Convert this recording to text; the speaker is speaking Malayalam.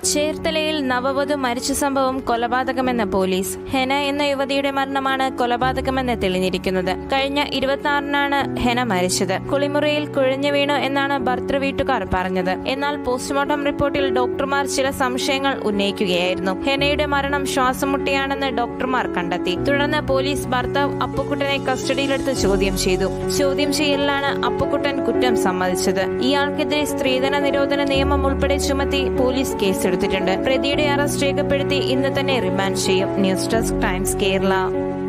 ചേർത്തലയിൽ നവവധു മരിച്ച സംഭവം കൊലപാതകമെന്ന പോലീസ് ഹെന എന്ന യുവതിയുടെ മരണമാണ് കൊലപാതകമെന്ന് തെളിഞ്ഞിരിക്കുന്നത് കഴിഞ്ഞ ഇരുപത്തിയാറിനാണ് ഹെന മരിച്ചത് കുളിമുറിയിൽ കുഴഞ്ഞു വീണു എന്നാണ് ഭർത്തൃ വീട്ടുകാർ പറഞ്ഞത് എന്നാൽ പോസ്റ്റ്മോർട്ടം റിപ്പോർട്ടിൽ ഡോക്ടർമാർ ചില സംശയങ്ങൾ ഉന്നയിക്കുകയായിരുന്നു ഹെനയുടെ മരണം ശ്വാസം മുട്ടിയാണെന്ന് ഡോക്ടർമാർ കണ്ടെത്തി തുടർന്ന് പോലീസ് ഭർത്താവ് അപ്പുക്കുട്ടനെ കസ്റ്റഡിയിലെടുത്ത് ചോദ്യം ചെയ്തു ചോദ്യം ചെയ്യലിലാണ് അപ്പുക്കുട്ടൻ കുറ്റം സമ്മതിച്ചത് ഇയാൾക്കെതിരെ സ്ത്രീധന നിരോധന നിയമം ഉൾപ്പെടെ ചുമത്തി പോലീസ് കേസെടുത്തിട്ടുണ്ട് പ്രതിയുടെ അറസ്റ്റ് രേഖപ്പെടുത്തി ഇന്ന് തന്നെ റിമാൻഡ് ചെയ്യും ന്യൂസ് ഡെസ്ക് ടൈംസ് കേരള